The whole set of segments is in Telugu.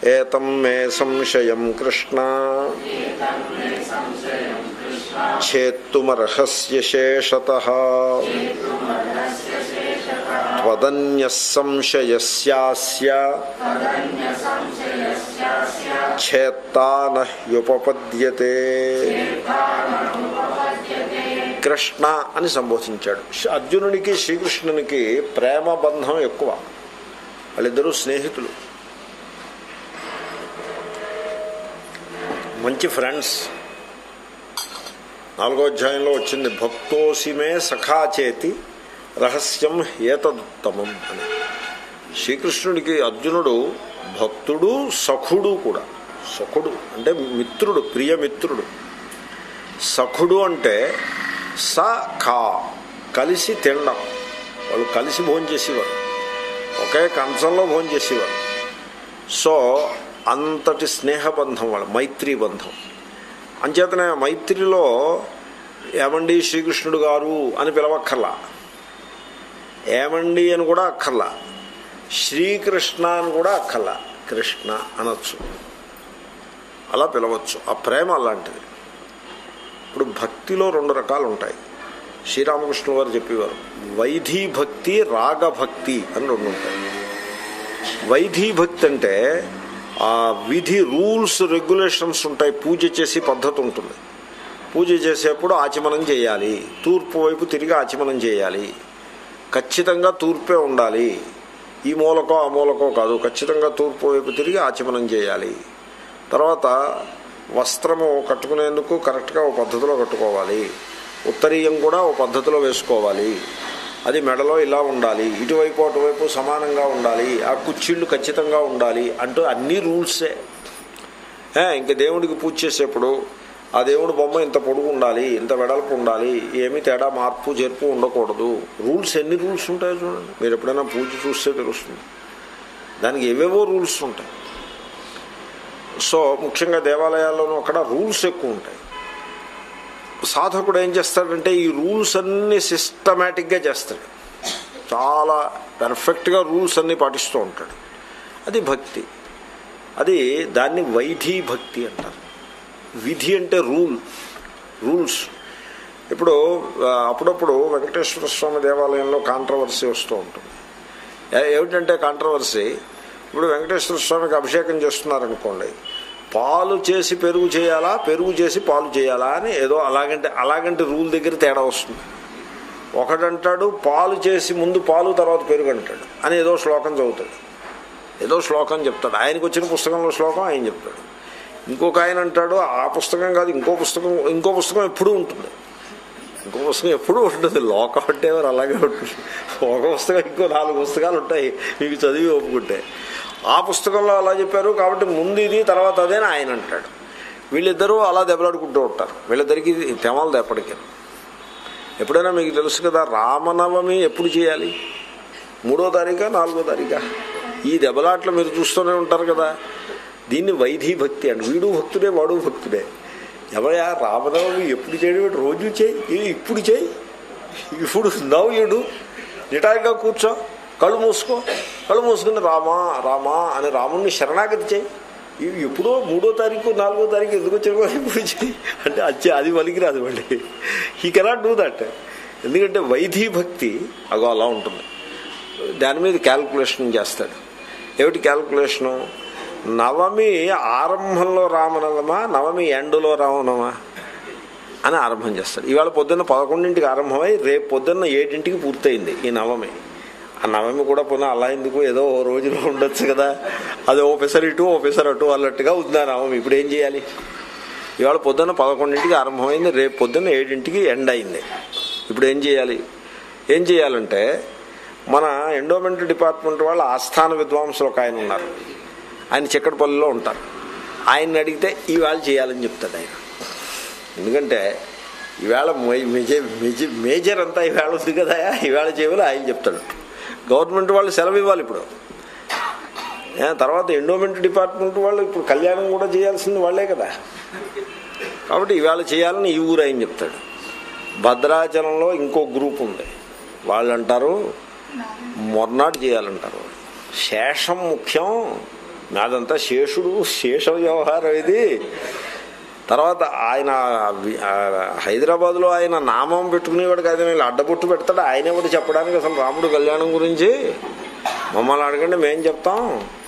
ఏతం మే సంశయం కృష్ణ చేత్తుమర్హస్య శేషత త్వదన్య సంశయస్యాస్య చేత్తా నహ్యుపపద్యతే కృష్ణ అని సంబోధించాడు అర్జునునికి శ్రీకృష్ణునికి ప్రేమ బంధం ఎక్కువ వాళ్ళిద్దరూ స్నేహితులు మంచి ఫ్రెండ్స్ నాలుగో అధ్యాయంలో వచ్చింది భక్తోసిమే సఖాచేతి రహస్యం ఏతదుత్తమం అని శ్రీకృష్ణుడికి అర్జునుడు భక్తుడు సఖుడు కూడా సఖుడు అంటే మిత్రుడు ప్రియమిత్రుడు సఖుడు అంటే స ఖా కలిసి తినడం వాళ్ళు కలిసి భోజనం చేసేవారు ఒకే కంచంలో భోజనం చేసేవారు సో అంతటి స్నేహబంధం వాళ్ళ మైత్రీ బంధం అంచేతనే మైత్రిలో ఏమండి శ్రీకృష్ణుడు గారు అని పిలవక్కర్లా ఏమండి అని కూడా అక్కర్లా శ్రీకృష్ణ అని కూడా అక్కర్లా కృష్ణ అనొచ్చు అలా పిలవచ్చు ఆ ప్రేమ అలాంటిది ఇప్పుడు భక్తిలో రెండు రకాలు ఉంటాయి శ్రీరామకృష్ణ వారు చెప్పేవారు వైధీ భక్తి రాగభక్తి అని రెండు ఉంటాయి వైధీ భక్తి అంటే ఆ విధి రూల్స్ రెగ్యులేషన్స్ ఉంటాయి పూజ చేసి పద్ధతి ఉంటుంది పూజ చేసేప్పుడు ఆచమనం చేయాలి తూర్పు వైపు తిరిగి ఆచమనం చేయాలి ఖచ్చితంగా తూర్పే ఉండాలి ఈ మూలకో ఆ మూలకో కాదు ఖచ్చితంగా తూర్పు వైపు తిరిగి ఆచమనం చేయాలి తర్వాత వస్త్రము కట్టుకునేందుకు కరెక్ట్గా ఓ పద్ధతిలో కట్టుకోవాలి ఉత్తరీయం కూడా ఓ పద్ధతిలో వేసుకోవాలి అది మెడలో ఇలా ఉండాలి ఇటువైపు అటువైపు సమానంగా ఉండాలి ఆ కుచ్చిళ్ళు ఖచ్చితంగా ఉండాలి అంటూ అన్ని రూల్సే ఇంక దేవుడికి పూజ చేసేప్పుడు ఆ దేవుడి బొమ్మ ఇంత పొడుగు ఉండాలి ఇంత వెడల్పు ఉండాలి ఏమీ తేడా మార్పు జరుపు ఉండకూడదు రూల్స్ ఎన్ని రూల్స్ ఉంటాయో చూడండి మీరు ఎప్పుడైనా పూజ చూస్తే తెలుస్తుంది దానికి ఏవేవో రూల్స్ ఉంటాయి సో ముఖ్యంగా దేవాలయాల్లోనూ అక్కడ రూల్స్ ఎక్కువ ఉంటాయి సాధకుడు ఏం చేస్తాడంటే ఈ రూల్స్ అన్ని సిస్టమేటిక్గా చేస్తాడు చాలా పెర్ఫెక్ట్గా రూల్స్ అన్నీ పాటిస్తూ ఉంటాడు అది భక్తి అది దాన్ని వైధీ భక్తి అంటారు విధి అంటే రూల్ రూల్స్ ఇప్పుడు అప్పుడప్పుడు వెంకటేశ్వర స్వామి దేవాలయంలో కాంట్రవర్సీ వస్తూ ఉంటుంది ఏమిటంటే కాంట్రవర్సీ ఇప్పుడు వెంకటేశ్వర స్వామికి అభిషేకం చేస్తున్నారనుకోండి పాలు చేసి పెరుగు చేయాలా పెరుగు చేసి పాలు చేయాలా అని ఏదో అలాగంటే అలాగంటే రూల్ దగ్గర తేడా వస్తుంది ఒకడంటాడు పాలు చేసి ముందు పాలు తర్వాత పెరుగు అంటాడు అని ఏదో శ్లోకం చదువుతాడు ఏదో శ్లోకం చెప్తాడు ఆయనకు వచ్చిన పుస్తకంలో శ్లోకం ఆయన చెప్తాడు ఇంకొక ఆయన అంటాడు ఆ పుస్తకం కాదు ఇంకో పుస్తకం ఇంకో పుస్తకం ఎప్పుడూ ఉంటుంది ఇంకో పుస్తకం ఎప్పుడూ ఉంటుంది లోకం అంటే వారు అలాగే ఉంటుంది ఒక పుస్తకం ఇంకో నాలుగు పుస్తకాలు ఉంటాయి మీకు చదివి ఒప్పుకుంటే ఆ పుస్తకంలో అలా చెప్పారు కాబట్టి ముందు ఇది తర్వాత అదేని ఆయన అంటాడు వీళ్ళిద్దరూ అలా దెబ్బలాడుకుంటూ ఉంటారు వీళ్ళిద్దరికి తెమలది ఎప్పటికీ ఎప్పుడైనా మీకు తెలుసు కదా రామనవమి ఎప్పుడు చేయాలి మూడో తారీఖా నాలుగో తారీఖా ఈ దెబ్బలాట్లు మీరు చూస్తూనే ఉంటారు కదా దీన్ని వైధీ భక్తి అండి వీడు భక్తుడే వాడు భక్తుడే ఎవరయా రామనవమి ఎప్పుడు చేయడం రోజు చేయి ఇప్పుడు చేయి ఇప్పుడు నవ్వుడు నిటాయిగా కూర్చో కళ్ళు మూసుకో కళ్ళు మూసుకుని రామా రామా అని రాముడిని శరణాగతి చేయి ఇవి ఎప్పుడో మూడో తారీఖు నాలుగో తారీఖు ఎందుకు వచ్చారు ఇప్పుడు చేయి అంటే అది అది పలికిరాదు మళ్ళీ ఈ కెనాట్ డూ దట్ ఎందుకంటే వైధీ భక్తి అగో అలా ఉంటుంది దాని మీద క్యాల్కులేషన్ చేస్తాడు ఏమిటి క్యాల్కులేషను నవమి ఆరంభంలో రామనవమా నవమి ఎండులో రామనవమా అని ఆరంభం చేస్తాడు ఇవాళ పొద్దున్న పదకొండింటికి ఆరంభమై రేపు పొద్దున్న ఏడింటికి పూర్తయింది ఈ నవమి ఆ నవమి కూడా పునః అలా ఎందుకు ఏదో ఓ రోజులో ఉండొచ్చు కదా అది ఓ పెసర్ ఇటు ఓ పెసర్ అటు అన్నట్టుగా ఉంది ఆ నవమి ఇప్పుడు ఏం చేయాలి ఇవాళ పొద్దున్న పదకొండింటికి ఆరంభమైంది రేపు పొద్దున్న ఏడింటికి ఎండ్ అయింది ఇప్పుడు ఏం చేయాలి ఏం చేయాలంటే మన ఎండోమెంట్ డిపార్ట్మెంట్ వాళ్ళ ఆస్థాన విద్వాంసులు ఒక ఆయన ఉన్నారు ఆయన చిక్కడపల్లిలో ఉంటారు ఆయన్ని అడిగితే ఈవేళ చేయాలని చెప్తాడు ఆయన ఎందుకంటే ఈవేళ మేజర్ మేజర్ మేజర్ అంతా ఈవేళ ఉంది కదా ఈవేళ చేయాలి ఆయన చెప్తాడు గవర్నమెంట్ వాళ్ళు సెలవు ఇవ్వాలి ఇప్పుడు తర్వాత ఎండోమెంట్ డిపార్ట్మెంట్ వాళ్ళు ఇప్పుడు కళ్యాణం కూడా చేయాల్సింది వాళ్ళే కదా కాబట్టి ఈవేళ చేయాలని ఈ ఊరు ఆయన చెప్తాడు భద్రాచలంలో ఇంకో గ్రూప్ ఉంది వాళ్ళు అంటారు మొర్నాడు చేయాలంటారు శేషం ముఖ్యం నాదంతా శేషుడు శేష వ్యవహారం ఇది తర్వాత ఆయన వి- ఆ హైదరాబాద్లో ఆయన నామం పెట్టుకునేవాడు కాదు వీళ్ళు అడ్డబొట్టు పెడతాడు ఆయనే ఒకటి చెప్పడానికి అసలు రాముడు కళ్యాణం గురించి మమ్మల్ని అడగండి మేం చెప్తాం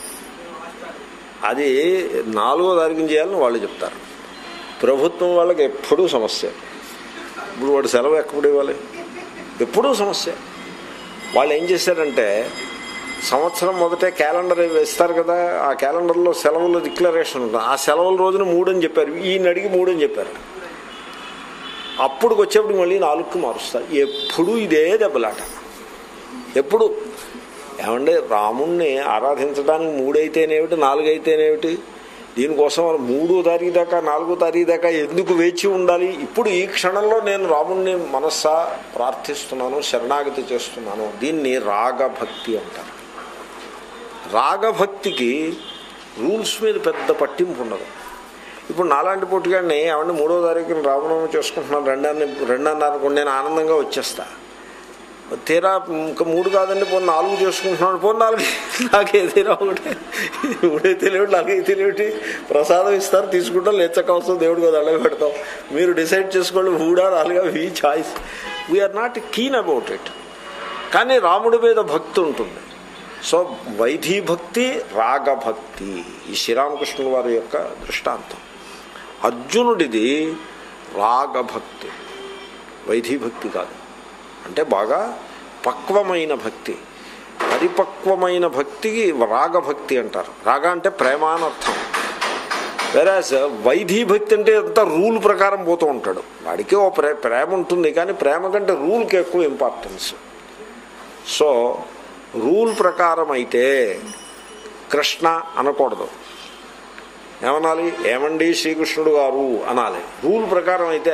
అది నాలుగో తారీఖు చేయాలని వాళ్ళు చెప్తారు ప్రభుత్వం వాళ్ళకి ఎప్పుడూ సమస్య ఇప్పుడు వాడు సెలవు ఎక్కడ ఇవ్వాలి ఎప్పుడూ సమస్య వాళ్ళు ఏం చేశారంటే సంవత్సరం మొదటే క్యాలెండర్ వేస్తారు కదా ఆ క్యాలెండర్లో సెలవుల డిక్లరేషన్ ఉంటుంది ఆ సెలవుల రోజున మూడు అని చెప్పారు ఈయన అడిగి మూడు అని చెప్పారు అప్పుడు వచ్చేప్పుడు మళ్ళీ నాలుగుకి మారుస్తారు ఎప్పుడు ఇదే దెబ్బలాట ఎప్పుడు ఏమంటే రాముణ్ణి ఆరాధించడానికి మూడైతేనేమిటి నాలుగైతేనేమిటి దీనికోసం వాళ్ళు మూడో తారీఖు దాకా నాలుగో తారీఖు దాకా ఎందుకు వేచి ఉండాలి ఇప్పుడు ఈ క్షణంలో నేను రాముణ్ణి మనస్సా ప్రార్థిస్తున్నాను శరణాగతి చేస్తున్నాను దీన్ని రాగభక్తి అంటారు రాగభక్తికి రూల్స్ మీద పెద్ద పట్టింపు ఉండదు ఇప్పుడు నాలాంటి పుట్టుగాడిని ఏమంటే మూడో తారీఖున రామనవమి చేసుకుంటున్నాను రెండన్న రెండన్నరకు నేను ఆనందంగా వచ్చేస్తా తీరా ఇంకా మూడు కాదండి పోనీ నాలుగు చేసుకుంటున్నాడు పోనీ నాలుగు నాకేదైనా ఒకటి మూడే తెలియటి నాలుగే తెలియటి ప్రసాదం ఇస్తారు తీసుకుంటాం లేచక అవసరం దేవుడికి అది అడగ పెడతాం మీరు డిసైడ్ చేసుకోండి మూడా నాలుగా we choice we are not keen about it కానీ రాముడి మీద భక్తి ఉంటుంది సో వైధీ భక్తి రాగభక్తి ఈ శ్రీరామకృష్ణుల వారి యొక్క దృష్టాంతం అర్జునుడిది రాగభక్తి వైధీ భక్తి కాదు అంటే బాగా పక్వమైన భక్తి పరిపక్వమైన భక్తికి రాగభక్తి అంటారు రాగ అంటే ప్రేమ అని అర్థం వెరాజ్ వైధీ భక్తి అంటే అంతా రూల్ ప్రకారం పోతూ ఉంటాడు వాడికి ఓ ప్రే ప్రేమ ఉంటుంది కానీ ప్రేమ కంటే రూల్కి ఎక్కువ ఇంపార్టెన్స్ సో రూల్ ప్రకారం అయితే కృష్ణ అనకూడదు ఏమనాలి ఏమండి శ్రీకృష్ణుడు గారు అనాలి రూల్ ప్రకారం అయితే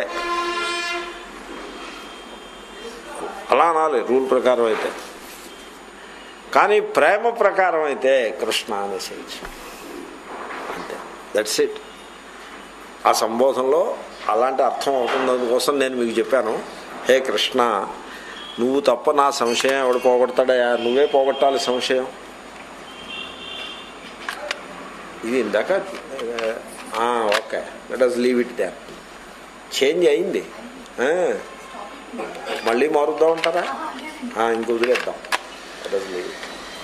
అలా అనాలి రూల్ ప్రకారం అయితే కానీ ప్రేమ ప్రకారం అయితే కృష్ణ అనేసేయచ్చు అంతే దట్స్ ఇట్ ఆ సంబోధనలో అలాంటి అర్థం అవుతుంది అందుకోసం నేను మీకు చెప్పాను హే కృష్ణ నువ్వు తప్ప నా సంశయం ఎవడు పోగొడతాడయా నువ్వే పోగొట్టాలి సంశయం ఇది ఇందాక ఆ, okay let us leave it దే చేంజ్ అయింది ఆ, మళ్ళీ మారుద్దాం అంటారా ఆ, ఇంక వదిలేద్దాం let us leave it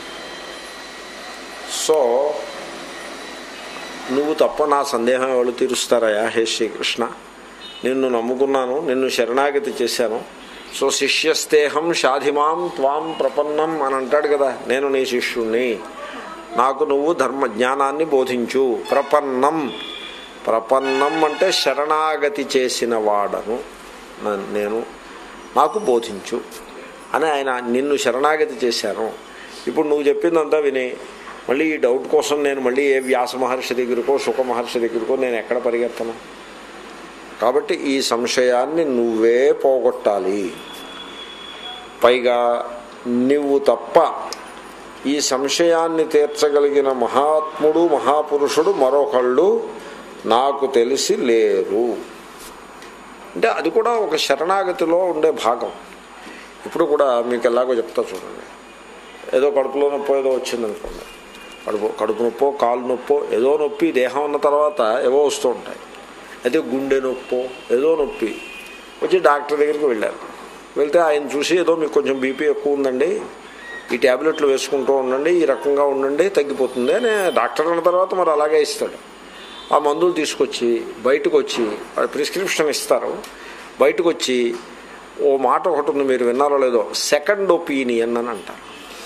so నువ్వు తప్ప నా సందేహం ఎవరు తీరుస్తారయా హే శ్రీకృష్ణ నిన్ను నమ్ముకున్నాను నిన్ను శరణాగతి చేశాను సో శిష్యస్తేహం షాధిమాం త్వాం ప్రపన్నం అని అంటాడు కదా నేను నీ శిష్యుణ్ణి నాకు నువ్వు ధర్మ జ్ఞానాన్ని బోధించు ప్రపన్నం ప్రపన్నం అంటే శరణాగతి చేసిన వాడను న- నేను నాకు బోధించు అని ఆయన నిన్ను శరణాగతి చేశాను ఇప్పుడు నువ్వు చెప్పిందంతా విని మళ్ళీ ఈ డౌట్ కోసం నేను మళ్ళీ ఏ వ్యాస మహర్షి దగ్గరకో సుఖ మహర్షి దగ్గరకో నేను ఎక్కడ పరిగెత్తను కాబట్టి ఈ సంశయాన్ని నువ్వే పోగొట్టాలి పైగా నువ్వు తప్ప ఈ సంశయాన్ని తీర్చగలిగిన మహాత్ముడు మహాపురుషుడు మరొకళ్ళు నాకు తెలిసి లేరు అంటే అది కూడా ఒక శరణాగతిలో ఉండే భాగం ఇప్పుడు కూడా మీకు ఎలాగో చెప్తా చూడండి ఏదో కడుపులో నొప్పో ఏదో వచ్చిందనుకోండి కడుపు కడుపు నొప్పో కాలు నొప్పో ఏదో నొప్పి దేహం ఉన్న తర్వాత ఏవో వస్తూ ఉంటాయి అయితే గుండె నొప్పో ఏదో నొప్పి వచ్చి డాక్టర్ దగ్గరికి వెళ్ళారు వెళ్తే ఆయన చూసి ఏదో మీకు కొంచెం బీపీ ఎక్కువ ఉందండి ఈ ట్యాబ్లెట్లు వేసుకుంటూ ఉండండి ఈ రకంగా ఉండండి తగ్గిపోతుంది అని డాక్టర్ అన్న తర్వాత మరి అలాగే ఇస్తాడు ఆ మందులు తీసుకొచ్చి బయటకు వచ్చి వాడు ప్రిస్క్రిప్షన్ ఇస్తారు బయటకు వచ్చి ఓ మాట ఒకటి ఉంది మీరు విన్నారో లేదో సెకండ్ ఒపీనియన్ అని అంటారు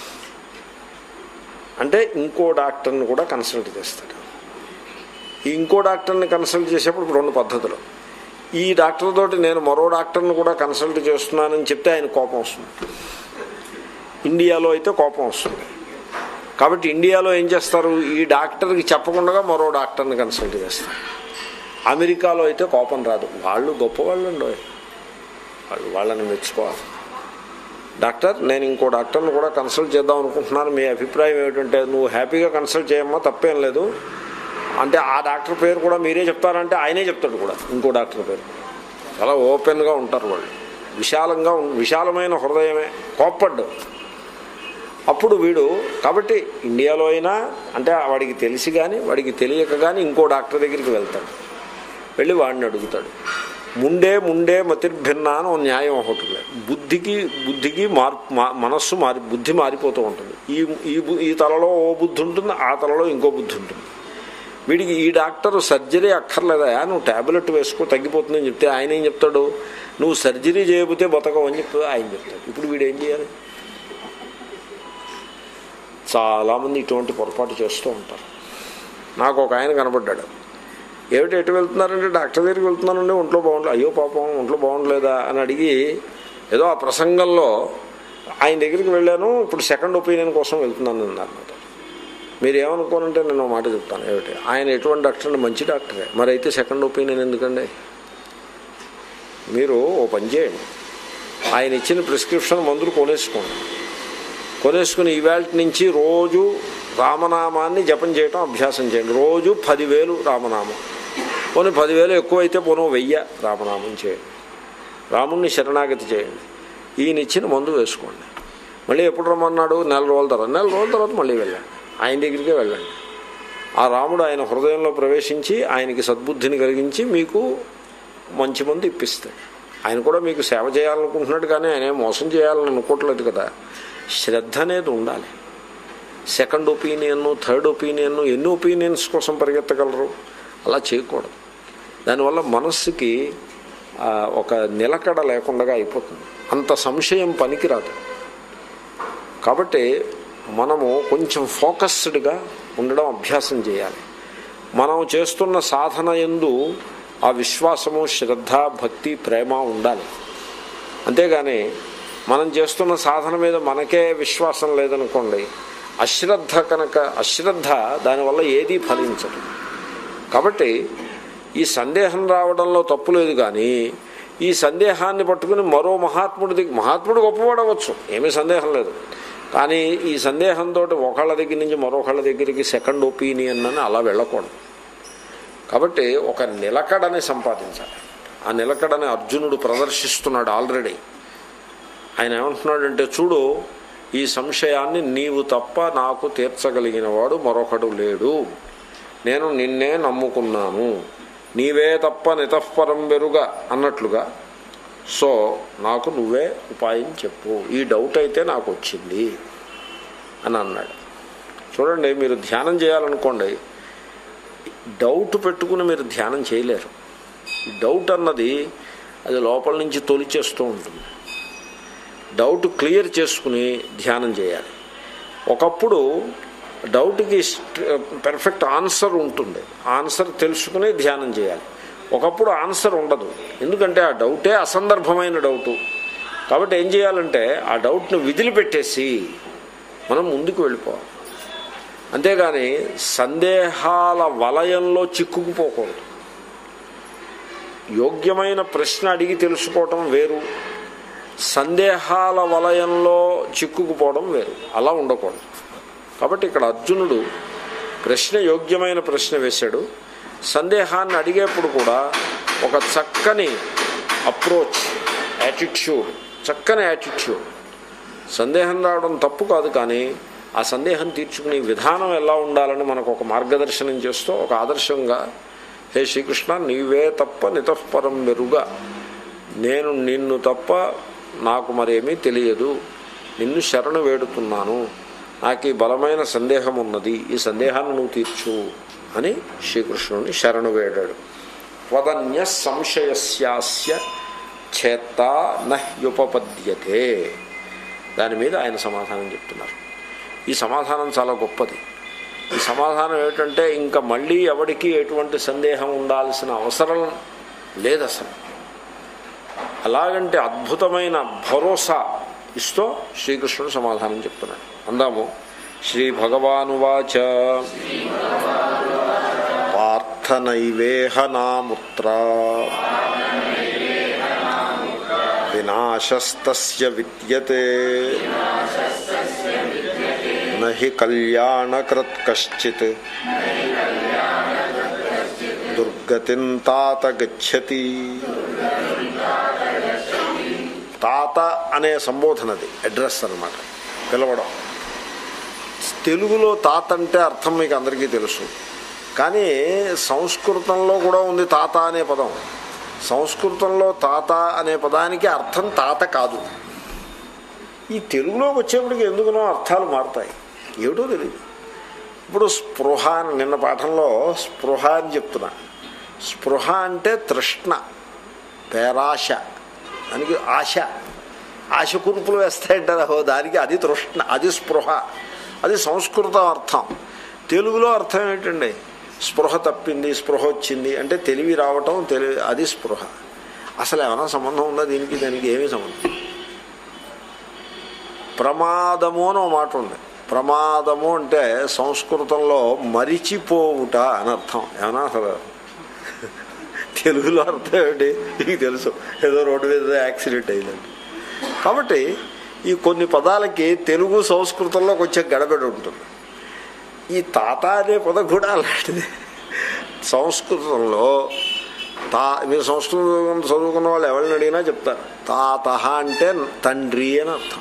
అంటే ఇంకో డాక్టర్ని కూడా కన్సల్ట్ చేస్తాడు ఈ ఇంకో డాక్టర్ని కన్సల్ట్ చేసేప్పుడు రెండు పద్ధతులు ఈ డాక్టర్ తోటి నేను మరో డాక్టర్ని కూడా కన్సల్ట్ చేస్తున్నానని చెప్తే ఆయన కోపం వస్తుంది ఇండియాలో అయితే కోపం వస్తుంది కాబట్టి ఇండియాలో ఏం చేస్తారు ఈ డాక్టర్కి చెప్పకుండా మరో డాక్టర్ని కన్సల్ట్ చేస్తారు అమెరికాలో అయితే కోపం రాదు వాళ్ళు గొప్పవాళ్ళు అండి వాళ్ళు వాళ్ళని మెచ్చుకోవాలి డాక్టర్ నేను ఇంకో డాక్టర్ని కూడా కన్సల్ట్ చేద్దాం అనుకుంటున్నాను మీ అభిప్రాయం ఏమిటంటే నువ్వు హ్యాపీగా కన్సల్ట్ చేయమ్మా తప్పేం లేదు అంటే ఆ డాక్టర్ పేరు కూడా మీరే చెప్తారంటే ఆయనే చెప్తాడు కూడా ఇంకో డాక్టర్ పేరు చాలా ఓపెన్గా ఉంటారు వాళ్ళు విశాలంగా ఉం- విశాలమైన హృదయమే కోప్పడ్డు అప్పుడు వీడు కాబట్టి ఇండియాలో అయినా అంటే వాడికి తెలిసి కానీ వాడికి తెలియక కానీ ఇంకో డాక్టర్ దగ్గరికి వెళ్తాడు వెళ్ళి వాడిని అడుగుతాడు ముండే ముండే మతిర్భిన్న అని ఒక న్యాయం ఒకటి ఉంది. బుద్ధికి బుద్ధికి మార్పు మా- మనస్సు మారి బుద్ధి మారిపోతూ ఉంటుంది ఈ ఈ బు- ఈ తలలో ఓ బుద్ధి ఉంటుంది ఆ తలలో ఇంకో బుద్ధి ఉంటుంది వీడికి ఈ డాక్టర్ సర్జరీ అక్కర్లేదా నువ్వు ట్యాబ్లెట్ వేసుకో తగ్గిపోతుందని చెప్తే ఆయన ఏం చెప్తాడు నువ్వు సర్జరీ చేయకపోతే బతకవు అని చెప్తే ఆయన చెప్తాడు ఇప్పుడు వీడు ఏం చేయాలి చాలామంది ఇటువంటి పొరపాటు చేస్తూ ఉంటారు నాకు ఒక ఆయన కనపడ్డాడు ఏమిటి ఎటు వెళ్తున్నారంటే డాక్టర్ దగ్గరికి వెళ్తున్నానండి ఒంట్లో బాగుండలేదు అయ్యో పాపం ఒంట్లో బాగుండలేదా అని అడిగి ఏదో ఆ ప్రసంగంలో ఆయన దగ్గరికి వెళ్ళాను ఇప్పుడు సెకండ్ ఒపీనియన్ కోసం వెళ్తున్నాను అన్నమాట మీరు ఏమనుకోనంటే నేను ఒక మాట చెప్తాను ఏమిటి ఆయన ఎటువంటి డాక్టర్ అంటే మంచి డాక్టరే మరి అయితే సెకండ్ ఒపీనియన్ ఎందుకండి మీరు ఓ పని చేయండి ఆయన ఇచ్చిన ప్రిస్క్రిప్షన్ మందులు కొనేసుకోండి కొనేసుకుని ఈవేళ నుంచి రోజు రామనామాన్ని జపం చేయటం అభ్యాసం చేయండి రోజు పదివేలు రామనామం పోనీ పదివేలు ఎక్కువైతే పోను వెయ్య రామనామం చేయండి రాముణ్ణి శరణాగతి చేయండి ఈయన ఇచ్చిన మందు వేసుకోండి మళ్ళీ ఎప్పుడు రమ్మన్నాడు నెల రోజుల తర్వాత నెల రోజుల తర్వాత మళ్ళీ వెళ్ళండి ఆయన దగ్గరికే వెళ్ళండి ఆ రాముడు ఆయన హృదయంలో ప్రవేశించి ఆయనకి సద్బుద్ధిని కలిగించి మీకు మంచి మందు ఇప్పిస్తాడు ఆయన కూడా మీకు సేవ చేయాలనుకుంటున్నాడు కానీ ఆయన ఏం మోసం చేయాలని అనుకోవట్లేదు కదా శ్రద్ధ అనేది ఉండాలి సెకండ్ ఒపీనియన్ థర్డ్ ఒపీనియన్ ఎన్ని ఒపీనియన్స్ కోసం పరిగెత్తగలరు అలా చేయకూడదు దానివల్ల మనస్సుకి ఆ, ఒక నిలకడ లేకుండా అయిపోతుంది అంత సంశయం పనికిరాదు కాబట్టి మనము కొంచెం ఫోకస్డ్గా ఉండడం అభ్యాసం చేయాలి మనం చేస్తున్న సాధన ఎందు ఆ విశ్వాసము శ్రద్ధ భక్తి ప్రేమ ఉండాలి అంతేగాని మనం చేస్తున్న సాధన మీద మనకే విశ్వాసం లేదనుకోండి అశ్రద్ధ కనుక అశ్రద్ధ దానివల్ల ఏదీ ఫలించదు కాబట్టి ఈ సందేహం రావడంలో తప్పు లేదు కానీ ఈ సందేహాన్ని పట్టుకుని మరో మహాత్ముడి దగ్గర మహాత్ముడు గొప్పవాడవచ్చు ఏమీ సందేహం లేదు కానీ ఈ సందేహంతో ఒకళ్ళ దగ్గర నుంచి మరొకళ్ళ దగ్గరికి సెకండ్ ఒపీనియన్ అని అలా వెళ్ళకూడదు కాబట్టి ఒక నిలకడని సంపాదించాలి ఆ నిలకడని అర్జునుడు ప్రదర్శిస్తున్నాడు ఆల్రెడీ ఆయన ఏమంటున్నాడంటే చూడు ఈ సంశయాన్ని నీవు తప్ప నాకు తీర్చగలిగిన వాడు మరొకడు లేడు నేను నిన్నే నమ్ముకున్నాను నీవే తప్ప నితఃపరం వెరుగా అన్నట్లుగా సో నాకు నువ్వే ఉపాయం చెప్పు ఈ డౌట్ అయితే నాకు వచ్చింది అని అన్నాడు చూడండి మీరు ధ్యానం చేయాలనుకోండి డౌట్ పెట్టుకుని మీరు ధ్యానం చేయలేరు ఈ డౌట్ అన్నది అది లోపల నుంచి తొలిచేస్తూ ఉంటుంది డౌట్ క్లియర్ చేసుకుని ధ్యానం చేయాలి ఒకప్పుడు డౌట్కి పెర్ఫెక్ట్ ఆన్సర్ ఉంటుంది ఆన్సర్ తెలుసుకుని ధ్యానం చేయాలి ఒకప్పుడు ఆన్సర్ ఉండదు ఎందుకంటే ఆ డౌటే అసందర్భమైన డౌటు కాబట్టి ఏం చేయాలంటే ఆ డౌట్ను విదిలిపెట్టేసి మనం ముందుకు వెళ్ళిపోవాలి అంతేగాని సందేహాల వలయంలో చిక్కుకుపోకూడదు యోగ్యమైన ప్రశ్న అడిగి తెలుసుకోవటం వేరు సందేహాల వలయంలో చిక్కుకుపోవడం వేరు అలా ఉండకూడదు కాబట్టి ఇక్కడ అర్జునుడు ప్రశ్న యోగ్యమైన ప్రశ్న వేశాడు సందేహాన్ని అడిగేప్పుడు కూడా ఒక చక్కని అప్రోచ్ యాటిట్యూడ్ చక్కని యాటిట్యూడ్ సందేహం రావడం తప్పు కాదు కానీ ఆ సందేహం తీర్చుకునే విధానం ఎలా ఉండాలని మనకు ఒక మార్గదర్శనం చేస్తూ ఒక ఆదర్శంగా హే శ్రీకృష్ణ నీవే తప్ప నితఃపరం మెరుగా నేను నిన్ను తప్ప నాకు మరేమీ తెలియదు నిన్ను శరణు వేడుతున్నాను నాకు ఈ బలమైన సందేహం ఉన్నది ఈ సందేహాన్ని నువ్వు తీర్చు అని శ్రీకృష్ణుని శరణు వేడాడు వదన్య సంశయస్యాస్య చేత్త నహ్యుపపద్యతే దాని మీద ఆయన సమాధానం చెప్తున్నారు ఈ సమాధానం చాలా గొప్పది ఈ సమాధానం ఏమిటంటే ఇంకా మళ్ళీ ఎవడికి ఎటువంటి సందేహం ఉండాల్సిన అవసరం లేదు అసలు అలాగంటే అద్భుతమైన భరోసా ఇస్తూ శ్రీకృష్ణుడు సమాధానం చెప్తున్నాడు అందాము శ్రీ భగవానువాచ పార్థనైవేహ నాముత్ర వినాశస్తస్య విద్యతే నహి కళ్యాణకృత్ కశ్చిత్ దుర్గతిం తాత గచ్చతి తాత అనే సంబోధనది అడ్రస్ అనమాట పిలవడం తెలుగులో తాత అంటే అర్థం మీకు అందరికీ తెలుసు కానీ సంస్కృతంలో కూడా ఉంది తాత అనే పదం సంస్కృతంలో తాత అనే పదానికి అర్థం తాత కాదు ఈ తెలుగులోకి వచ్చేప్పటికి ఎందుకునో అర్థాలు మారుతాయి ఏమిటో తెలియదు ఇప్పుడు స్పృహ అని నిన్న పాఠంలో స్పృహ అని చెప్తున్నా స్పృహ అంటే తృష్ణ పేరాశ దానికి ఆశ ఆశ కురుపులు వేస్తాయంటారా ఓ దానికి అది తృష్ణ అది స్పృహ అది సంస్కృతం అర్థం తెలుగులో అర్థం ఏంటండి స్పృహ తప్పింది స్పృహ వచ్చింది అంటే తెలివి రావటం తెలివి అది స్పృహ అసలు ఏమైనా సంబంధం ఉందా దీనికి దానికి ఏమీ సంబంధం ప్రమాదము అని ఒక మాట ఉంది ప్రమాదము అంటే సంస్కృతంలో మరిచిపోవుట అని అర్థం ఏమన్నా అసలు తెలుగులో అర్థం ఏమిటి మీకు తెలుసు ఏదో రోడ్డు మీద యాక్సిడెంట్ అయిందండి కాబట్టి ఈ కొన్ని పదాలకి తెలుగు సంస్కృతంలోకి వచ్చే గడబడి ఉంటుంది ఈ తాత అనే పదం కూడా అలాంటిది సంస్కృతంలో తా మీరు సంస్కృతం చదువుకున్న వాళ్ళు ఎవరిని అడిగినా చెప్తారు తాత అంటే తండ్రి అని అర్థం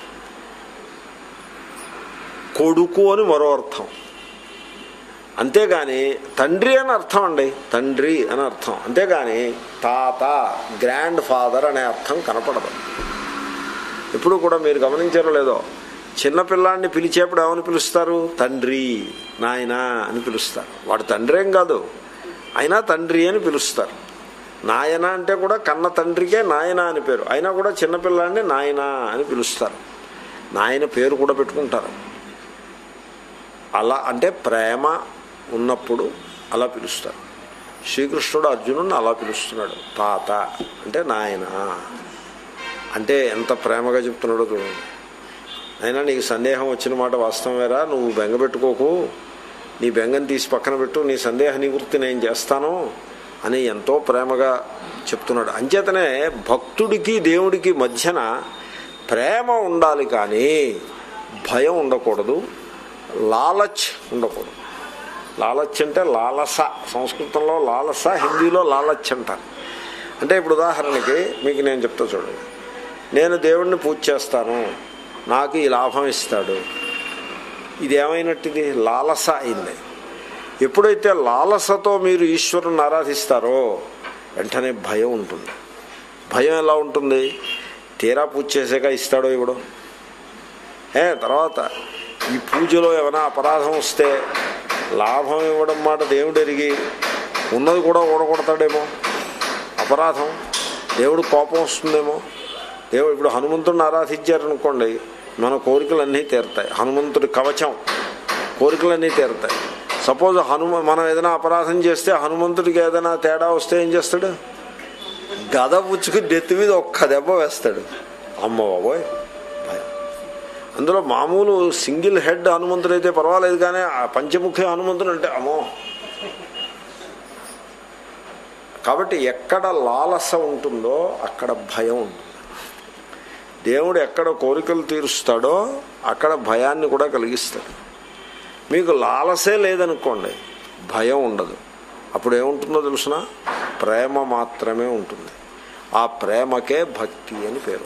కొడుకు అని మరో అర్థం అంతేగాని తండ్రి అని అర్థం అండి తండ్రి అని అర్థం అంతేగాని తాత గ్రాండ్ ఫాదర్ అనే అర్థం కనపడదు ఇప్పుడు కూడా మీరు గమనించారో లేదో చిన్నపిల్లాన్ని పిలిచేప్పుడు ఏమని పిలుస్తారు తండ్రి నాయన అని పిలుస్తారు వాడు తండ్రి ఏం కాదు అయినా తండ్రి అని పిలుస్తారు నాయన అంటే కూడా కన్న తండ్రికే నాయన అని పేరు అయినా కూడా చిన్నపిల్లాన్ని నాయన అని పిలుస్తారు నాయన పేరు కూడా పెట్టుకుంటారు అలా అంటే ప్రేమ ఉన్నప్పుడు అలా పిలుస్తారు శ్రీకృష్ణుడు అర్జునుడిని అలా పిలుస్తున్నాడు తాత అంటే నాయన అంటే ఎంత ప్రేమగా చెప్తున్నాడో చూడండి అయినా నీకు సందేహం వచ్చిన మాట వాస్తవమేరా నువ్వు బెంగ పెట్టుకోకు నీ బెంగని తీసి పక్కన పెట్టు నీ సందేహ నివృత్తి నేను చేస్తాను అని ఎంతో ప్రేమగా చెప్తున్నాడు అంచేతనే భక్తుడికి దేవుడికి మధ్యన ప్రేమ ఉండాలి కానీ భయం ఉండకూడదు లాలచ్ ఉండకూడదు లాలచ్ అంటే లాలస సంస్కృతంలో లాలస హిందీలో లాలచ్ అంటారు అంటే ఇప్పుడు ఉదాహరణకి మీకు నేను చెప్తా చూడండి నేను దేవుణ్ణి పూజ చేస్తాను నాకు ఈ లాభం ఇస్తాడు ఇది ఏమైనట్టిది లాలస అయింది ఎప్పుడైతే లాలసతో మీరు ఈశ్వరుని ఆరాధిస్తారో వెంటనే భయం ఉంటుంది భయం ఎలా ఉంటుంది తీరా పూజ చేసాక ఇస్తాడో ఇవ్వడం ఏ తర్వాత ఈ పూజలో ఏమైనా అపరాధం వస్తే లాభం ఇవ్వడం మాట దేవుడు ఎరిగి ఉన్నది కూడా ఓడగొడతాడేమో అపరాధం దేవుడు కోపం వస్తుందేమో దేవుడు ఇప్పుడు హనుమంతుడిని ఆరాధించారనుకోండి మన కోరికలన్నీ తీరుతాయి హనుమంతుడి కవచం కోరికలన్నీ తీరుతాయి సపోజ్ హనుమ మనం ఏదైనా అపరాధం చేస్తే హనుమంతుడికి ఏదైనా తేడా వస్తే ఏం చేస్తాడు గద పుచ్చుకు నెత్తి మీద ఒక్క దెబ్బ వేస్తాడు అమ్మ బాబోయ్ భయం అందులో మామూలు సింగిల్ హెడ్ హనుమంతుడు అయితే పర్వాలేదు కానీ ఆ పంచముఖి హనుమంతుడు అంటే అమ్మో కాబట్టి ఎక్కడ లాలస ఉంటుందో అక్కడ భయం ఉంటుంది దేవుడు ఎక్కడ కోరికలు తీరుస్తాడో అక్కడ భయాన్ని కూడా కలిగిస్తాడు మీకు లాలసే లేదనుకోండి భయం ఉండదు అప్పుడు ఏముంటుందో తెలుసిన ప్రేమ మాత్రమే ఉంటుంది ఆ ప్రేమకే భక్తి అని పేరు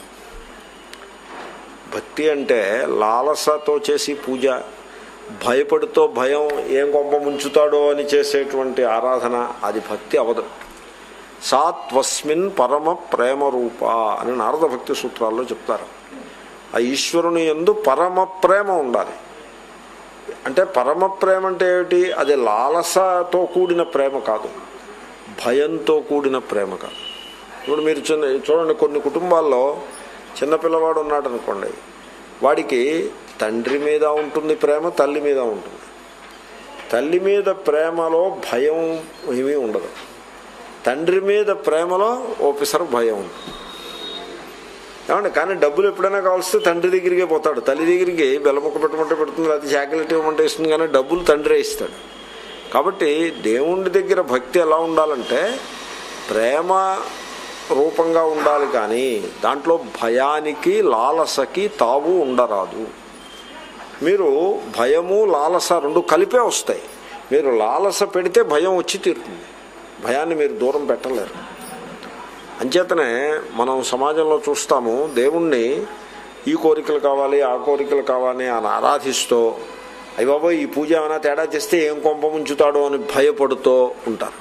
భక్తి అంటే లాలసతో చేసి పూజ భయపడుతో భయం ఏం గొప్ప ముంచుతాడో అని చేసేటువంటి ఆరాధన అది భక్తి అవదు సా త్వస్మిన్ పరమ ప్రేమ రూప అని నారద భక్తి సూత్రాల్లో చెప్తారు ఆ ఈశ్వరుని ఎందు పరమ ప్రేమ ఉండాలి అంటే పరమ ప్రేమ అంటే ఏమిటి అది లాలసతో కూడిన ప్రేమ కాదు భయంతో కూడిన ప్రేమ కాదు ఇప్పుడు మీరు చిన్న చూడండి కొన్ని కుటుంబాల్లో చిన్నపిల్లవాడు ఉన్నాడు అనుకోండి వాడికి తండ్రి మీద ఉంటుంది ప్రేమ తల్లి మీద ఉంటుంది తల్లి మీద ప్రేమలో భయం ఏమీ ఉండదు తండ్రి మీద ప్రేమలో ఓపిసర్ భయం ఉంటుంది ఏమండి కానీ డబ్బులు ఎప్పుడైనా కావాల్స్తే తండ్రి దగ్గరికే పోతాడు తల్లి దగ్గరికి బెల్లముక్క పెట్టమంటే పెడుతుంది అది చాకలెట్ ఇవ్వమంటే ఇస్తుంది కానీ డబ్బులు తండ్రే ఇస్తాడు కాబట్టి దేవుడి దగ్గర భక్తి ఎలా ఉండాలంటే ప్రేమ రూపంగా ఉండాలి కానీ దాంట్లో భయానికి లాలసకి తావు ఉండరాదు మీరు భయము లాలస రెండు కలిపే వస్తాయి మీరు లాలస పెడితే భయం వచ్చి తీరుతుంది భయాన్ని మీరు దూరం పెట్టలేరు అంచేతనే మనం సమాజంలో చూస్తాము దేవుణ్ణి ఈ కోరికలు కావాలి ఆ కోరికలు కావాలి అని ఆరాధిస్తూ అయ్య బాబోయ్ ఈ పూజ ఏమైనా తేడా చేస్తే ఏం కొంప ముంచుతాడో అని భయపడుతూ ఉంటారు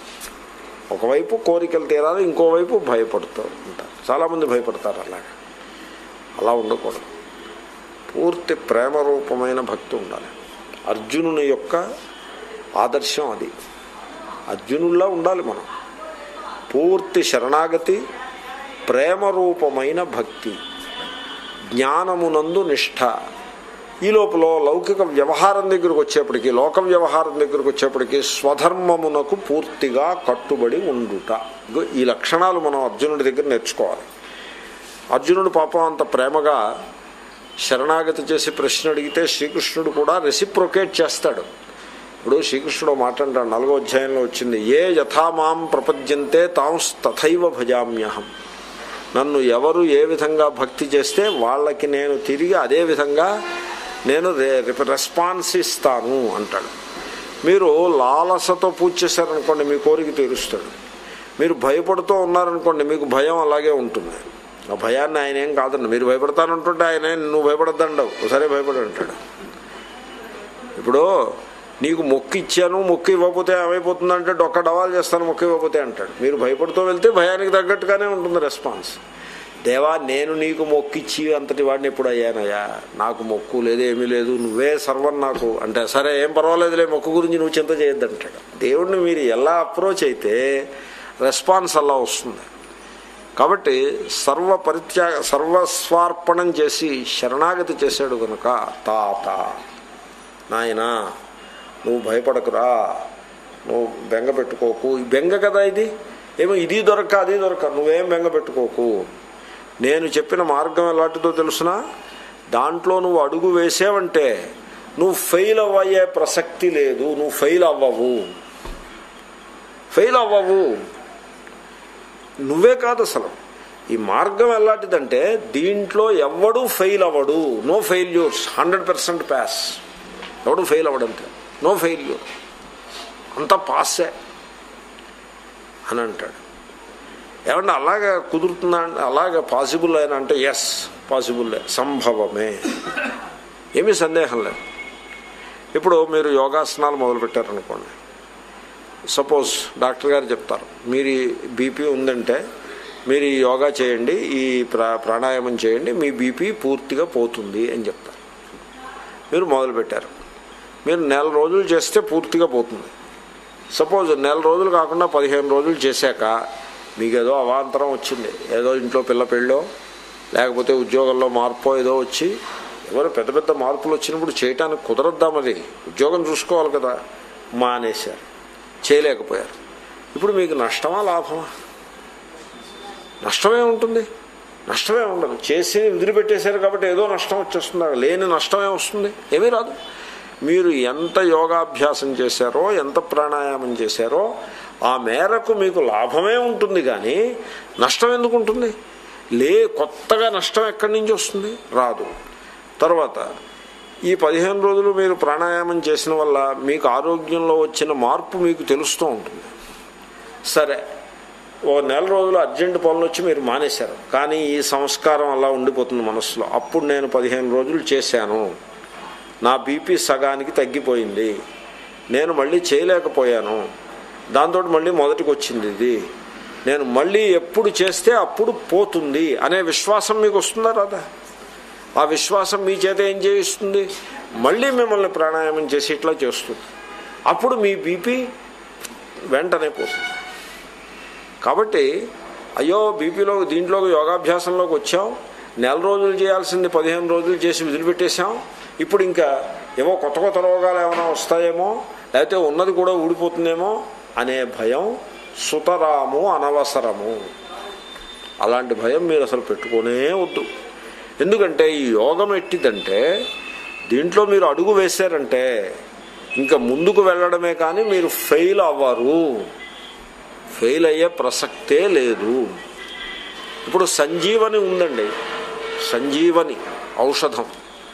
ఒకవైపు కోరికలు తీరాలి ఇంకోవైపు భయపడుతూ ఉంటారు చాలామంది భయపడతారు అలాగా అలా ఉండకూడదు పూర్తి ప్రేమ రూపమైన భక్తి ఉండాలి అర్జునుని యొక్క ఆదర్శం అది అర్జునుల్లా ఉండాలి మనం పూర్తి శరణాగతి ప్రేమ రూపమైన భక్తి జ్ఞానమునందు నిష్ఠ ఈ లోపల లౌకిక వ్యవహారం దగ్గరకు వచ్చేప్పటికి లోక వ్యవహారం దగ్గరకు వచ్చేప్పటికి స్వధర్మమునకు పూర్తిగా కట్టుబడి ఉండుట ఇగో ఈ లక్షణాలు మనం అర్జునుడి దగ్గర నేర్చుకోవాలి అర్జునుడు పాపం అంత ప్రేమగా శరణాగతి చేసి ప్రశ్న అడిగితే శ్రీకృష్ణుడు కూడా రెసిప్రొకేట్ చేస్తాడు ఇప్పుడు శ్రీకృష్ణుడు ఒక మాట అంటాడు నాలుగో అధ్యాయంలో వచ్చింది ఏ యథామాం ప్రపద్యంతే తాంస్ తథైవ భజామ్యహం నన్ను ఎవరు ఏ విధంగా భక్తి చేస్తే వాళ్ళకి నేను తిరిగి అదే విధంగా నేను రెస్పాన్స్ ఇస్తాను అంటాడు మీరు లాలసతో పూజ చేశారనుకోండి మీ కోరిక తీరుస్తాడు మీరు భయపడుతూ ఉన్నారనుకోండి మీకు భయం అలాగే ఉంటుంది ఆ భయాన్ని ఆయన ఏం కాదండి మీరు భయపడతానంటుంటే ఆయన ఏం నువ్వు భయపడద్దండవు ఒకసారి భయపడి అంటాడు ఇప్పుడు నీకు మొక్కు ఇచ్చాను మొక్కు ఇవ్వకపోతే ఏమైపోతుందంటే డొక్క డవాలు చేస్తాను మొక్కు ఇవ్వకపోతే అంటాడు మీరు భయపడుతూ వెళ్తే భయానికి తగ్గట్టుగానే ఉంటుంది రెస్పాన్స్ దేవా నేను నీకు మొక్కిచ్చి అంతటి వాడిని ఎప్పుడు అయ్యానయ్యా నాకు మొక్కు లేదు ఏమీ లేదు నువ్వే సర్వం నాకు అంటే సరే ఏం పర్వాలేదులే మొక్కు గురించి నువ్వు చింత చేయొద్దంటాడు దేవుడిని మీరు ఎలా అప్రోచ్ అయితే రెస్పాన్స్ అలా వస్తుంది కాబట్టి సర్వ పరిత్యాగ సర్వస్వార్పణం చేసి శరణాగతి చేశాడు కనుక తాత నాయనా నువ్వు భయపడకురా నువ్వు బెంగ పెట్టుకోకు ఈ బెంగ కదా ఇది ఏమో ఇది దొరక అది దొరక నువ్వేం బెంగ పెట్టుకోకు నేను చెప్పిన మార్గం ఎలాంటిదో తెలుసునా దాంట్లో నువ్వు అడుగు వేసావంటే నువ్వు ఫెయిల్ అవ్వయ్యే ప్రసక్తి లేదు నువ్వు ఫెయిల్ అవ్వవు ఫెయిల్ అవ్వవు నువ్వే కాదు అసలు ఈ మార్గం ఎలాంటిదంటే దీంట్లో ఎవడు ఫెయిల్ అవ్వడు no failures hundred percent pass ఎవడు ఫెయిల్ అవ్వడంతే నో ఫెయిల్యూర్ అంతా పాసే అని అంటాడు ఏమన్నా అలాగా కుదురుతుందా అంటే అలాగా పాసిబుల్ అయినా అంటే ఎస్ పాసిబుల్లే సంభవమే ఏమీ సందేహం లేదు ఇప్పుడు మీరు యోగాసనాలు మొదలుపెట్టారనుకోండి సపోజ్ డాక్టర్ గారు చెప్తారు మీరు బీపీ ఉందంటే మీరు ఈ యోగా చేయండి ఈ ప్రా ప్రాణాయామం చేయండి మీ బీపీ పూర్తిగా పోతుంది అని చెప్తారు మీరు మొదలుపెట్టారు మీరు నెల రోజులు చేస్తే పూర్తిగా పోతుంది సపోజ్ నెల రోజులు కాకుండా పదిహేను రోజులు చేశాక మీకు ఏదో అవాంతరం వచ్చింది ఏదో ఇంట్లో పిల్ల పెళ్ళో లేకపోతే ఉద్యోగంలో మార్పో ఏదో వచ్చి ఎవరు పెద్ద పెద్ద మార్పులు వచ్చినప్పుడు చేయటానికి కుదరద్దా మరి ఉద్యోగం చూసుకోవాలి కదా మానేశారు చేయలేకపోయారు ఇప్పుడు మీకు నష్టమా లాభమా నష్టమే ఉంటుంది నష్టమే ఉండదు చేసి వదిలిపెట్టేశారు కాబట్టి ఏదో నష్టం వచ్చేస్తుంది లేని నష్టమే వస్తుంది ఏమీ రాదు మీరు ఎంత యోగాభ్యాసం చేశారో ఎంత ప్రాణాయామం చేశారో ఆ మేరకు మీకు లాభమే ఉంటుంది కానీ నష్టం ఎందుకు ఉంటుంది లే కొత్తగా నష్టం ఎక్కడి నుంచి వస్తుంది రాదు తర్వాత ఈ పదిహేను రోజులు మీరు ప్రాణాయామం చేసిన వల్ల మీకు ఆరోగ్యంలో వచ్చిన మార్పు మీకు తెలుస్తూ ఉంటుంది సరే ఓ నెల రోజులు అర్జెంట్ పనులు వచ్చి మీరు మానేశారు కానీ ఈ సంస్కారం అలా ఉండిపోతుంది మనసులో అప్పుడు నేను పదిహేను రోజులు చేశాను నా బీపీ సగానికి తగ్గిపోయింది నేను మళ్ళీ చేయలేకపోయాను దాంతో మళ్ళీ మొదటికి వచ్చింది ఇది నేను మళ్ళీ ఎప్పుడు చేస్తే అప్పుడు పోతుంది అనే విశ్వాసం మీకు వస్తుందా రాదా ఆ విశ్వాసం మీ చేత ఏం చేయిస్తుంది మళ్ళీ మిమ్మల్ని ప్రాణాయామం చేసి ఇట్లా చేస్తుంది అప్పుడు మీ బీపీ వెంటనే పోతుంది కాబట్టి అయ్యో బీపీలో దీంట్లో యోగాభ్యాసంలోకి వచ్చాం నెల రోజులు చేయాల్సింది పదిహేను రోజులు చేసి వదిలిపెట్టేశాం ఇప్పుడు ఇంకా ఏమో కొత్త కొత్త రోగాలు ఏమైనా వస్తాయేమో లేకపోతే ఉన్నది కూడా ఊడిపోతుందేమో అనే భయం సుతరాము అనవసరము అలాంటి భయం మీరు అసలు పెట్టుకోనే వద్దు ఎందుకంటే ఈ యోగం ఎట్టిదంటే దీంట్లో మీరు అడుగు వేశారంటే ఇంకా ముందుకు వెళ్ళడమే కానీ మీరు ఫెయిల్ అవ్వరు ఫెయిల్ అయ్యే ప్రసక్తే లేదు ఇప్పుడు సంజీవని ఉందండి సంజీవని ఔషధం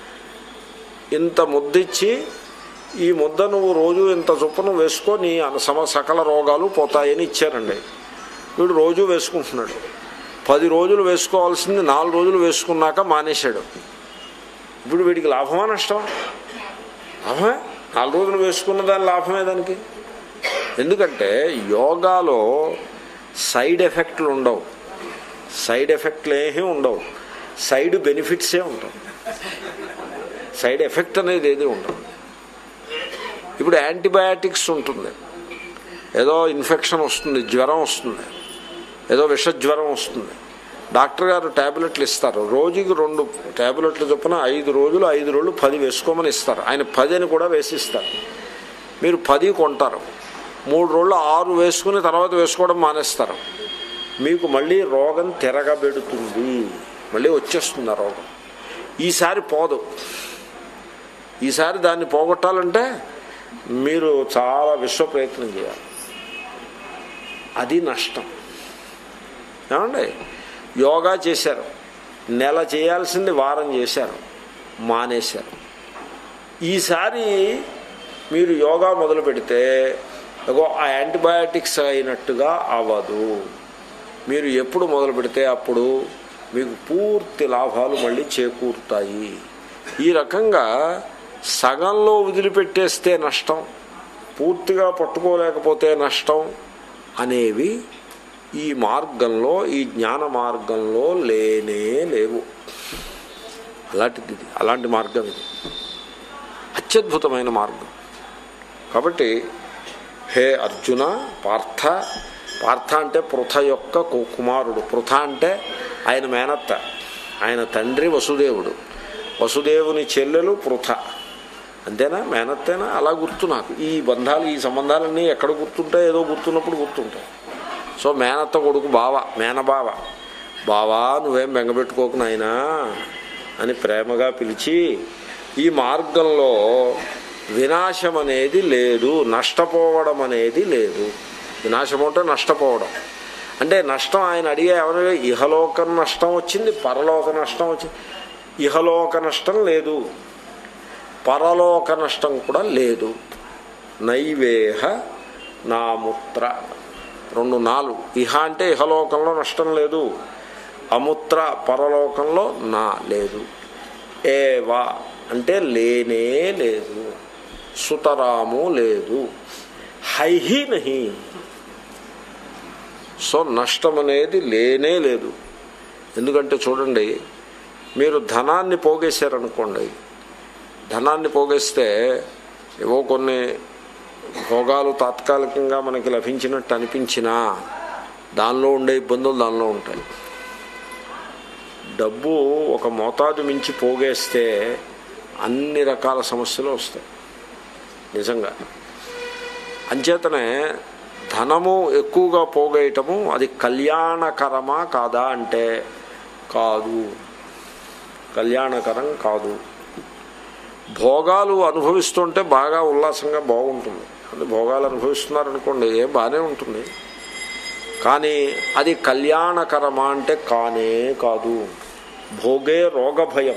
ఇంత ముద్దిచ్చి ఈ ముద్ద నువ్వు రోజు ఇంత చొప్పున వేసుకో నీ సమ సకల రోగాలు పోతాయని ఇచ్చారండి వీడు రోజు వేసుకుంటున్నాడు పది రోజులు వేసుకోవాల్సింది నాలుగు రోజులు వేసుకున్నాక మానేశాడు ఇప్పుడు వీడికి లాభమా నష్టమా లాభమే నాలుగు రోజులు వేసుకున్న దాని లాభమే దానికి ఎందుకంటే యోగాలో సైడ్ ఎఫెక్ట్లు ఉండవు సైడ్ ఎఫెక్ట్లు ఏమీ ఉండవు సైడ్ బెనిఫిట్సే ఉంటాయి సైడ్ ఎఫెక్ట్ అనేది ఏది ఉండదు ఇప్పుడు యాంటీబయాటిక్స్ ఉంటుంది ఏదో ఇన్ఫెక్షన్ వస్తుంది జ్వరం వస్తుంది ఏదో విష జ్వరం వస్తుంది డాక్టర్ గారు ట్యాబ్లెట్లు ఇస్తారు రోజుకి రెండు ట్యాబ్లెట్లు చొప్పున ఐదు రోజులు ఐదు రోజులు పది వేసుకోమని ఇస్తారు ఆయన పది అని కూడా వేసిస్తారు మీరు పది కొంటారు మూడు రోజులు ఆరు వేసుకుని తర్వాత వేసుకోవడం మానేస్తారు మీకు మళ్ళీ రోగం తిరగబెడుతుంది మళ్ళీ వచ్చేస్తుంది ఆ రోగం ఈసారి పోదు ఈసారి దాన్ని పోగొట్టాలంటే మీరు చాలా విశ్వ ప్రయత్నం చేయాలి అది నష్టం ఏమండి యోగా చేశారు నెల చేయాల్సింది వారం చేశారు మానేశారు ఈసారి మీరు యోగా మొదలు పెడితే ఏగో ఆ యాంటీబయాటిక్స్ అయినట్టుగా అవ్వదు మీరు ఎప్పుడు మొదలు పెడితే అప్పుడు మీకు పూర్తి లాభాలు మళ్ళీ చేకూరుతాయి ఈ రకంగా సగంలో వదిలిపెట్టేస్తే నష్టం పూర్తిగా పట్టుకోలేకపోతే నష్టం అనేవి ఈ మార్గంలో ఈ జ్ఞాన మార్గంలో లేనే లేవు అలాంటిది ఇది అలాంటి మార్గం ఇది అత్యద్భుతమైన మార్గం కాబట్టి హే అర్జున పార్థ పార్థ అంటే పృథ యొక్క కు- కుమారుడు పృథ అంటే ఆయన మేనత్త ఆయన తండ్రి వసుదేవుడు వసుదేవుని చెల్లెలు పృథ అంతేనా మేనత్తేనా అలా గుర్తు నాకు ఈ బంధాలు ఈ సంబంధాలన్నీ ఎక్కడ గుర్తుంటాయి ఏదో గుర్తున్నప్పుడు గుర్తుంటాయి సో మేనత్త కొడుకు బావ మేనబావ బావా నువ్వేం బెంగపెట్టుకోకు నాయనా అని ప్రేమగా పిలిచి ఈ మార్గంలో వినాశం అనేది లేదు నష్టపోవడం అనేది లేదు వినాశం అంటే నష్టపోవడం అంటే నష్టం ఆయన అడిగే ఎవరు ఇహలోక నష్టం వచ్చింది పరలోక నష్టం వచ్చింది ఇహలోక నష్టం లేదు పరలోక నష్టం కూడా లేదు నైవేహ నాముత్ర రెండు నాలుగు ఇహ అంటే ఇహలోకంలో నష్టం లేదు అముత్ర పరలోకంలో నా లేదు ఏవా అంటే లేనే లేదు సుతరాము లేదు హైహి నహి సో నష్టం అనేది లేనే లేదు ఎందుకంటే చూడండి మీరు ధనాన్ని పోగేశారనుకోండి ధనాన్ని పోగేస్తే ఏవో కొన్ని భోగాలు తాత్కాలికంగా మనకి లభించినట్టు అనిపించినా దానిలో ఉండే ఇబ్బందులు దానిలో ఉంటాయి డబ్బు ఒక మోతాదు మించి పోగేస్తే అన్ని రకాల సమస్యలు వస్తాయి నిజంగా అంచేతనే ధనము ఎక్కువగా పోగేయటము అది కళ్యాణకరమా కాదా అంటే కాదు కళ్యాణకరం కాదు భోగాలు అనుభవిస్తుంటే బాగా ఉల్లాసంగా బాగుంటుంది అంటే భోగాలు అనుభవిస్తున్నారనుకోండి ఏం బాగానే ఉంటుంది కానీ అది కళ్యాణకరమా అంటే కానే కాదు భోగే రోగ భయం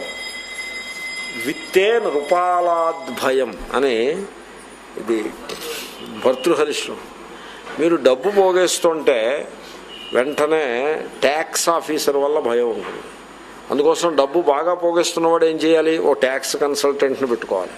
విత్తే నృపాలాద్భయం అని ఇది భర్తృహరిశ్వం మీరు డబ్బు పోగేస్తుంటే వెంటనే ట్యాక్స్ ఆఫీసర్ వల్ల భయం ఉంటుంది అందుకోసం డబ్బు బాగా పోగేస్తున్నవాడు ఏం చేయాలి ఓ ట్యాక్స్ కన్సల్టెంట్ని పెట్టుకోవాలి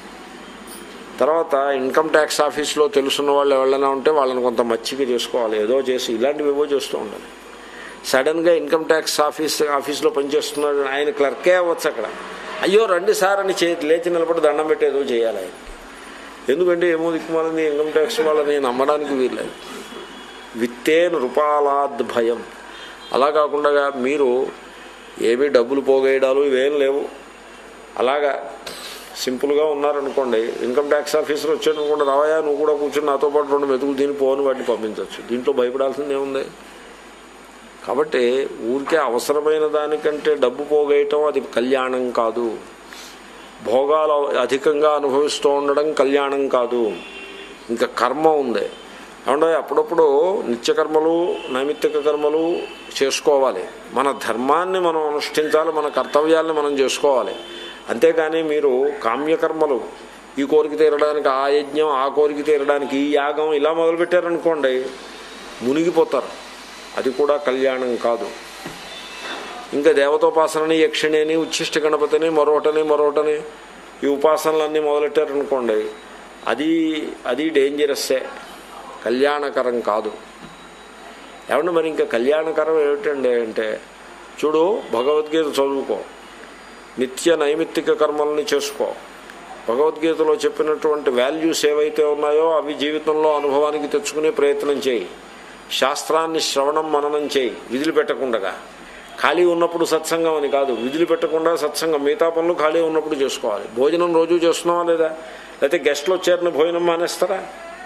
తర్వాత ఇన్కమ్ ట్యాక్స్ ఆఫీస్లో తెలుసున్న వాళ్ళు ఎవరైనా ఉంటే వాళ్ళని కొంత మచ్చిక చేసుకోవాలి ఏదో చేసి ఇలాంటివి ఏవో చేస్తూ ఉండాలి సడన్గా ఇన్కమ్ ట్యాక్స్ ఆఫీస్ ఆఫీస్లో పనిచేస్తున్నాడు ఆయన క్లర్కే అవ్వచ్చు అక్కడ అయ్యో రండి సార్ అని చే లేచి నిలబడి దండం పెట్టి ఏదో చేయాలి ఆయన ఎందుకంటే ఏమో దిక్కుమాలని ఇన్కమ్ ట్యాక్స్ వాళ్ళని నమ్మడానికి వీల్లేదు విత్తేను రూపాలాద్ భయం అలా కాకుండా మీరు ఏమీ డబ్బులు పోగేయడాలు ఇవేం లేవు అలాగా సింపుల్గా ఉన్నారనుకోండి ఇన్కమ్ ట్యాక్స్ ఆఫీసర్ వచ్చాడనుకోండి రావయా నువ్వు కూడా కూర్చొని నాతో పాటు రెండు మెతుకులు దీని పోని వాటిని పంపించవచ్చు దీంట్లో భయపడాల్సింది ఏముంది కాబట్టి ఊరికే అవసరమైన దానికంటే డబ్బు పోగేయటం అది కళ్యాణం కాదు భోగాలు అధికంగా అనుభవిస్తూ ఉండడం కళ్యాణం కాదు ఇంకా కర్మ ఉంది ఏమంటే అప్పుడప్పుడు నిత్యకర్మలు నైమిత్తిక కర్మలు చేసుకోవాలి మన ధర్మాన్ని మనం అనుష్ఠించాలి మన కర్తవ్యాలను మనం చేసుకోవాలి అంతేగాని మీరు కామ్యకర్మలు ఈ కోరిక తీరడానికి ఆ యజ్ఞం ఆ కోరిక తీరడానికి ఈ యాగం ఇలా మొదలుపెట్టారనుకోండి మునిగిపోతారు అది కూడా కళ్యాణం కాదు ఇంకా దేవతోపాసనని యక్షిణిని ఉచ్ఛిష్ట గణపతిని మరొకటని మరొకటని ఈ ఉపాసనలన్నీ మొదలెట్టారనుకోండి అది అది డేంజరస్సే కళ్యాణకరం కాదు ఏమన్నా మరి ఇంకా కళ్యాణకరం ఏమిటండి అంటే చూడు భగవద్గీత చదువుకో నిత్య నైమిత్తిక కర్మల్ని చేసుకో భగవద్గీతలో చెప్పినటువంటి వాల్యూస్ ఏవైతే ఉన్నాయో అవి జీవితంలో అనుభవానికి తెచ్చుకునే ప్రయత్నం చేయి శాస్త్రాన్ని శ్రవణం మననం చేయి విధులు పెట్టకుండా ఖాళీ ఉన్నప్పుడు సత్సంగం అని కాదు విధులు పెట్టకుండా సత్సంగం మిగతా పనులు ఖాళీ ఉన్నప్పుడు చేసుకోవాలి భోజనం రోజు చేస్తున్నావా లేదా లేకపోతే గెస్ట్లు వచ్చారని భోజనం మానేస్తారా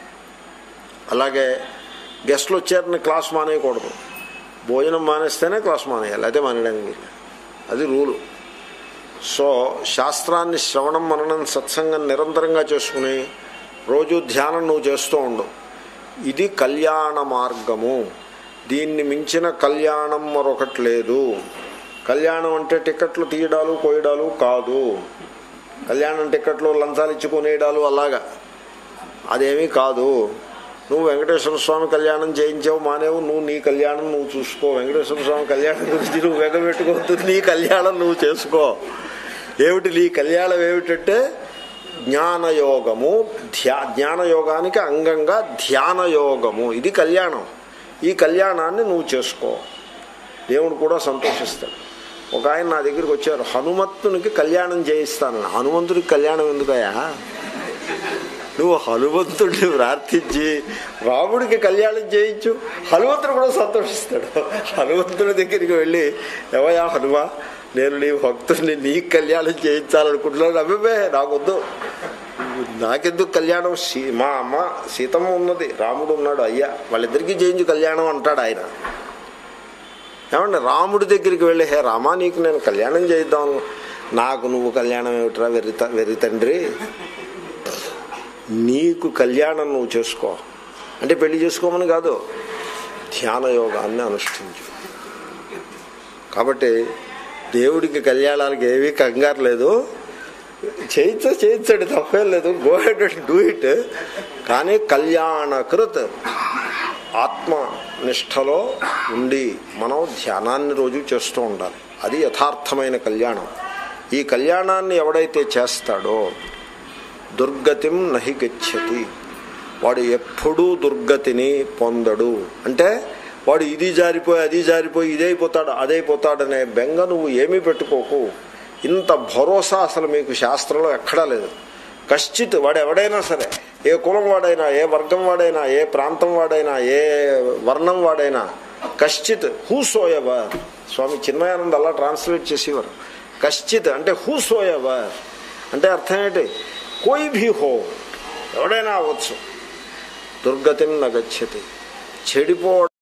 అలాగే గెస్ట్లు వచ్చారని క్లాస్ మానేయకూడదు భోజనం మానేస్తేనే క్లాస్ మానేయాలి అయితే మానేయడానికి వీలు. అది రూలు సో శాస్త్రాన్ని శ్రవణం మననం సత్సంగం నిరంతరంగా చేసుకుని రోజు ధ్యానం నువ్వు చేస్తూ ఉండు ఇది కళ్యాణ మార్గము దీన్ని మించిన కళ్యాణం మరొకటి లేదు కళ్యాణం అంటే టికెట్లు తీయడాలు కోయడాలు కాదు కళ్యాణం టికెట్లు లంచాలు ఇచ్చి కొనేయడాలు అలాగా అదేమీ కాదు నువ్వు వెంకటేశ్వర స్వామి కళ్యాణం చేయించావు మానేవు నువ్వు నీ కళ్యాణం నువ్వు చూసుకో వెంకటేశ్వర స్వామి కళ్యాణం గురించి నువ్వు వెగబెట్టుకోవద్దు నీ కళ్యాణం నువ్వు చేసుకో ఏమిటి నీ కళ్యాణం ఏమిటంటే జ్ఞానయోగము ధ్యా జ్ఞానయోగానికి అంగంగా ధ్యానయోగము ఇది కళ్యాణం ఈ కళ్యాణాన్ని నువ్వు చేసుకో దేవుడు కూడా సంతోషిస్తాడు ఒక ఆయన నా దగ్గరికి వచ్చారు హనుమంతునికి కళ్యాణం చేయిస్తానని హనుమంతుడికి కళ్యాణం ఎందుకయా నువ్వు హనుమంతుడిని ప్రార్థించి రాముడికి కళ్యాణం చేయించు హనుమంతుడు కూడా సంతోషిస్తాడు హనుమంతుడి దగ్గరికి వెళ్ళి ఎవయా హనుమ నేను నీ భక్తుడిని నీ కళ్యాణం చేయించాలనుకుంటున్నాను అభిమే నాకొద్దు నాకెందుకు కళ్యాణం సీ మా అమ్మ సీతమ్మ ఉన్నది రాముడు ఉన్నాడు అయ్యా వాళ్ళిద్దరికీ చేయించు కళ్యాణం అంటాడు ఆయన ఏమంటే రాముడి దగ్గరికి వెళ్ళి హే రామా నీకు నేను కళ్యాణం చేద్దాం నాకు నువ్వు కళ్యాణం ఏమిట్రా వెర్రి త- వెర్రి తండ్రి నీకు కళ్యాణం నువ్వు చేసుకో అంటే పెళ్లి చేసుకోమని కాదు ధ్యాన యోగాన్ని అనుష్ఠించు కాబట్టి దేవుడికి కళ్యాణానికి ఏమీ కంగారు లేదు చేయించ చేయించండి తప్పేం లేదు go head and do it కానీ కళ్యాణకృత్ ఆత్మ నిష్టలో ఉండి మనం ధ్యానాన్ని రోజు చేస్తూ ఉండాలి అది యథార్థమైన కళ్యాణం ఈ కళ్యాణాన్ని ఎవడైతే చేస్తాడో దుర్గతిం నహి గచ్చతి వాడు ఎప్పుడూ దుర్గతిని పొందడు అంటే వాడు ఇది జారిపోయి అది జారిపోయి ఇదైపోతాడు అదైపోతాడనే బెంగ నువ్వు ఏమీ పెట్టుకోకు ఇంత భరోసా అసలు మీకు శాస్త్రంలో ఎక్కడా లేదు కశ్చిత్ వాడు ఎవడైనా సరే ఏ కులం వాడైనా ఏ వర్గం వాడైనా ఏ ప్రాంతం వాడైనా ఏ వర్ణం వాడైనా కశ్చిత్ హూసోయవర్ స్వామి చిన్మయానంద్ అలా ట్రాన్స్లేట్ చేసేవారు కశ్చిత్ అంటే హూసోయవర్ అంటే అర్థం ఏంటి కోయి భీ హో ఎవడైనా అవ్వచ్చు దుర్గతిని నగచ్చతి చెడిపోవడం